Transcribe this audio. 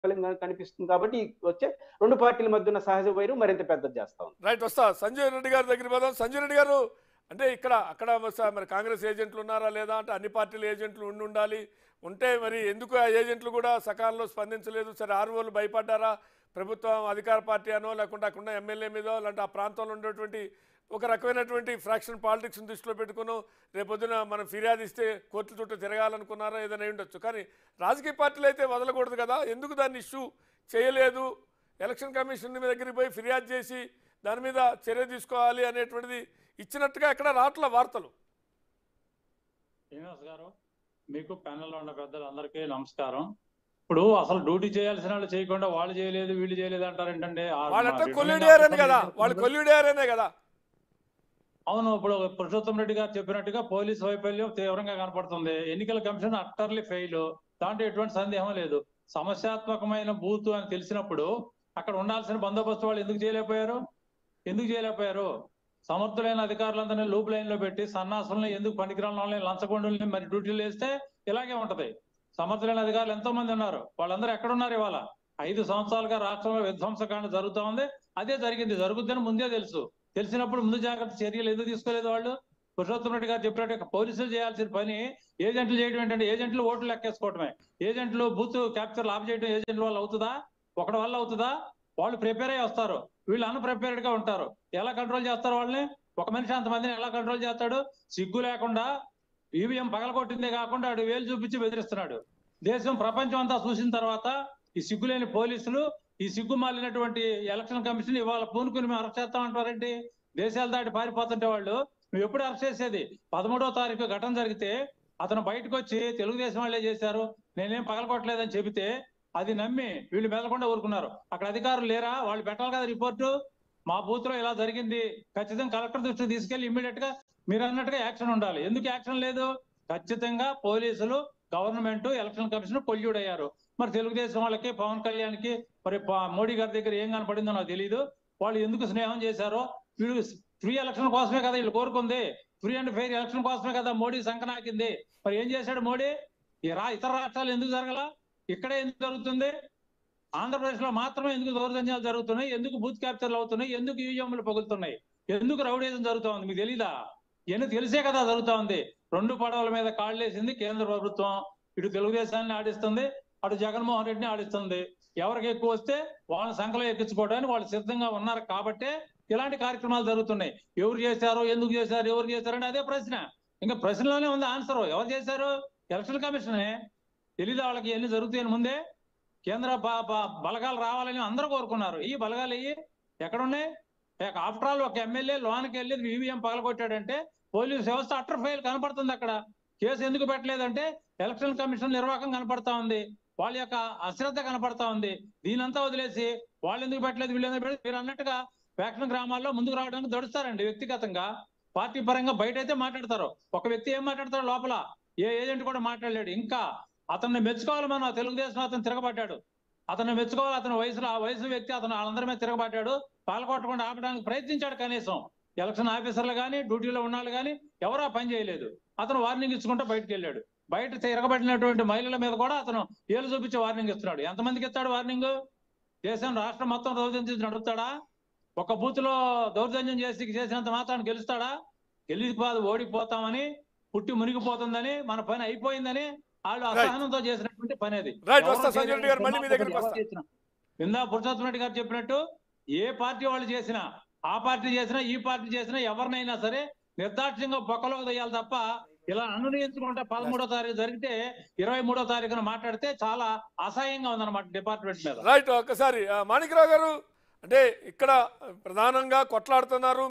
బలంగా కనిపిస్తుంది కాబట్టి ఈ వచ్చే రెండు పార్టీల మధ్య ఉన్న సహజ వైరం మరింత పెద్దది చేస్తా ఉంది రైట్ వస్తా సంజయ్ రెడ్డి గారి దగ్గర పోదాం సంజయ్ రెడ్డి గారు అంటే ఇక్కడ అక్కడ స- మరి కాంగ్రెస్ ఏజెంట్లు ఉన్నారా లేదా అంటే అన్ని పార్టీల ఏజెంట్లు ఉండి ఉండాలి ఉంటే మరి ఎందుకు ఆ ఏజెంట్లు కూడా సకాలంలో స్పందించలేదు సరే ఆర్వోలు భయపడ్డారా ప్రభుత్వం అధికార పార్టీ అనో లేకుంటే అక్కడ ఎమ్మెల్యే మీదో లేదంటే ఆ ప్రాంతంలో ఉండేటువంటి ఒక రకమైనటువంటి ఫ్రాక్షన్ పాలిటిక్స్ని దృష్టిలో పెట్టుకుని రేపొద్దున మనం ఫిర్యాదు ఇస్తే కోర్టు చుట్టూ తిరగాలనుకున్నారా ఏదైనా అయి ఉండొచ్చు కానీ రాజకీయ పార్టీలు అయితే వదలకూడదు కదా ఎందుకు దాన్ని ఇష్యూ చేయలేదు ఎలక్షన్ కమిషన్ మీ దగ్గరికి పోయి ఫిర్యాదు చేసి దాని మీద చర్య తీసుకోవాలి అనేటువంటిది ఇచ్చినట్టుగా ఎక్కడ రావట్ల వార్తలు శ్రీనివాస్ గారు మీకు ప్యానెల్లో ఉన్న పెద్దలందరికీ నమస్కారం ఇప్పుడు అసలు డ్యూటీ చేయాల్సిన వాళ్ళు చేయకుండా వాళ్ళు చేయలేదు వీళ్ళు చేయలేదు అంటారు ఏంటంటే ఆ వాళ్ళంతా రిటర్నింగ్ కొల్లిడారని కదా ఆఫీసర్ వాళ్ళు కొల్లిడారనే కదా అవును ఇప్పుడు పురుషోత్తం రెడ్డి గారు చెప్పినట్టుగా పోలీస్ వైఫల్యం తీవ్రంగా కనపడుతుంది ఎన్నికల కమిషన్ అట్టర్లీ ఫెయిల్ దాంట్లో ఎటువంటి సందేహం లేదు సమస్యాత్మకమైన బూత్ అని తెలిసినప్పుడు అక్కడ ఉండాల్సిన బందోబస్తు వాళ్ళు ఎందుకు చేయలేకపోయారు ఎందుకు చేయలేకపోయారు సమర్థులైన అధికారులందరినీ లూప్ లైన్ లో పెట్టి సన్నాసులను ఎందుకు పనికిరాని వాళ్ళని లంచగొండుల్ని మరి డ్యూటీలు వేస్తే ఇలాగే ఉంటది సమర్థులైన అధికారులు ఎంతో మంది ఉన్నారు వాళ్ళందరూ ఎక్కడ ఉన్నారు ఇవాళ ఐదు సంవత్సరాలుగా రాష్ట్రంలో విధ్వంసకాండ జరుగుతా ఉంది అదే జరిగింది జరుగుద్దని ముందే తెలుసు తెలిసినప్పుడు ముందు జాగ్రత్త చర్యలు ఎందుకు తీసుకోలేదు వాళ్ళు పురుషోత్తం రెడ్డి గారు చెప్పినట్టు పోలీసులు చేయాల్సిన పని ఏజెంట్లు చేయడం ఏంటంటే ఏజెంట్లు ఓట్లు లెక్కేసుకోవడమే ఏజెంట్లు బూత్ క్యాప్చర్లు ఆఫ్ చేయడం ఏజెంట్ల వల్ల అవుతుందా ఒకటి వల్ల అవుతుందా వాళ్ళు ప్రిపేర్ అయ్యి వస్తారు వీళ్ళు అన్ప్రిపేర్డ్ గా ఉంటారు ఎలా కంట్రోల్ చేస్తారు వాళ్ళని ఒక మనిషి అంతమందిని ఎలా కంట్రోల్ చేస్తాడు సిగ్గు లేకుండా ఈవీఎం పగలగొట్టిందే కాకుండా ఆడు వేలు చూపించి బెదిరిస్తున్నాడు దేశం ప్రపంచం అంతా చూసిన తర్వాత ఈ సిగ్గులేని పోలీసులు ఈ సిగ్గు మాలినటువంటి ఎలక్షన్ కమిషన్ ఇవాళ పూనుకుని మేము అరెస్ట్ చేస్తామంటారండి దేశాలు దాటి పారిపోతుంటే వాళ్ళు మేము ఎప్పుడు అరెస్ట్ చేసేది పదమూడో తారీఖు ఘటన జరిగితే అతను బయటకు వచ్చి తెలుగుదేశం వాళ్ళే చేశారు నేనేం పగలగొట్టలేదని చెబితే అది నమ్మి వీళ్ళు మెదలకుండా ఊరుకున్నారు అక్కడ అధికారులు లేరా వాళ్ళు పెట్టాలి కదా రిపోర్టు మా బూత్ లో ఇలా జరిగింది ఖచ్చితంగా కలెక్టర్ దృష్టికి తీసుకెళ్లి ఇమ్మీడియట్ గా మీరు అన్నట్టుగా యాక్షన్ ఉండాలి ఎందుకు యాక్షన్ లేదు ఖచ్చితంగా పోలీసులు గవర్నమెంట్ ఎలక్షన్ కమిషన్ పొల్యూడ్ అయ్యారు మరి తెలుగుదేశం వాళ్ళకి పవన్ కళ్యాణ్ కి మరి ప- మోడీ గారి దగ్గర ఏం కనపడిందో నాకు తెలియదు వాళ్ళు ఎందుకు స్నేహం చేశారో వీళ్ళు ఫ్రీ ఎలక్షన్ కోసమే కదా వీళ్ళు కోరుకుంది ఫ్రీ అండ్ ఫెయిర్ ఎలక్షన్ కోసమే కదా మోడీ సంకనాకింది మరి ఏం చేశాడు మోడీ ఈ రా ఇతర రాష్ట్రాలు ఎందుకు జరగల ఇక్కడే ఎందుకు జరుగుతుంది ఆంధ్రప్రదేశ్ లో మాత్రమే ఎందుకు దౌర్జన్యాలు జరుగుతున్నాయి ఎందుకు బూత్ క్యాప్చర్లు అవుతున్నాయి ఎందుకు ఈవీఎంలు పగులుతున్నాయి ఎందుకు రౌడీజం జరుగుతా ఉంది మీకు తెలీదా ఇవన్నీ తెలిసే కదా జరుగుతా ఉంది రెండు పడవల మీద కాళ్ళేసింది కేంద్ర ప్రభుత్వం ఇటు తెలుగుదేశాన్ని ఆడిస్తుంది అటు జగన్మోహన్ రెడ్డిని ఆడిస్తుంది ఎవరికి ఎక్కువ వస్తే వాళ్ళ సంఖలో ఎక్కించుకోవడానికి వాళ్ళు సిద్ధంగా ఉన్నారు కాబట్టే ఇలాంటి కార్యక్రమాలు జరుగుతున్నాయి ఎవరు చేశారు ఎందుకు చేశారు ఎవరు చేశారని అదే ప్రశ్న ఇంకా ప్రశ్నలోనే ఉంది ఆన్సర్ ఎవరు చేశారు ఎలక్షన్ కమిషనే తెలీదా వాళ్ళకి ఎన్ని జరుగుతాయని ముందే కేంద్ర బ- బ- బలగాలు రావాలని అందరూ కోరుకున్నారు ఈ బలగాలు అయ్యి ఎక్కడున్నాయి ఆఫ్టర్ ఆల్ ఒక ఎమ్మెల్యే లోనికి వెళ్ళి ఈవీఎం పగలగొట్టాడంటే పోలీస్ వ్యవస్థ అటర్ ఫెయిల్ కనపడుతుంది అక్కడ కేసు ఎందుకు పెట్టలేదంటే ఎలక్షన్ కమిషన్ నిర్వాహకం కనపడతా ఉంది వాళ్ళ యొక్క అశ్రద్ధ కనపడతా ఉంది దీనంతా వదిలేసి వాళ్ళు ఎందుకు పెట్టలేదు వీళ్ళు ఎందుకు పెట్టలేదు మీరు అన్నట్టుగా వ్యాక్సిన్ గ్రామాల్లో ముందుకు రావడానికి దొడుస్తారండి వ్యక్తిగతంగా పార్టీ పరంగా బయట అయితే మాట్లాడతారు ఒక వ్యక్తి ఏం మాట్లాడతారు లోపల ఏ ఏజెంట్ కూడా మాట్లాడలేడు ఇంకా అతన్ని మెచ్చుకోవాలి మనం తెలుగుదేశం అతను తిరగబడ్డాడు అతను మెచ్చుకోవాలి అతని వయసులో ఆ వయసు వ్యక్తి అతను వాళ్ళందరి మీద తిరగబడ్డాడు పాల్గొట్టకుండా ఆపడానికి ప్రయత్నించాడు కనీసం ఎలక్షన్ ఆఫీసర్లు కానీ డ్యూటీలో ఉన్నాళ్ళు కానీ ఎవరు ఆ పని చేయలేదు అతను వార్నింగ్ ఇచ్చుకుంటూ బయటకు వెళ్ళాడు బయట తిరగబడినటువంటి మహిళల మీద కూడా అతను ఏలు చూపించి వార్నింగ్ ఇస్తున్నాడు ఎంతమందికి ఇస్తాడు వార్నింగ్ దేశం రాష్ట్రం మొత్తం దౌర్జన్యం నడుపుతాడా ఒక బూత్ లో దౌర్జన్యం చేసి చేసినంత మాత్రాన్ని గెలుస్తాడా గెలిచిపోదు ఓడిపోతామని పుట్టి మునిగిపోతుందని మన పని అయిపోయిందని వాళ్ళు అసహనంతో చేసినటువంటి పని అది రైట్ ఎవరు వస్తా సంజయ్ రెడ్డి గారు మళ్ళీ మీ దగ్గరికి ఎవరు వస్తా చేసినా. ఇందా పురుషోత్తం రెడ్డి గారు చెప్పినట్టు ఏ పార్టీ వాళ్ళు చేసినా ఆ పార్టీ చేసినా ఈ పార్టీ చేసినా ఎవరినైనా సరే నిర్దాక్ష్యంగా బొక్కలోకి దయ్యాలి తప్ప ఇలా అనునయించుకుంటే పదమూడో తారీఖు జరిగితే ఇరవై మూడో తారీఖున మాట్లాడితే చాలా అసహ్యంగా ఉందన్నమాట డిపార్ట్మెంట్ మీద రైట్ ఒక్కసారి ఆ, మాణిక్రావు గారు అంటే ఇక్కడ ప్రధానంగా కొట్లాడుతున్నారు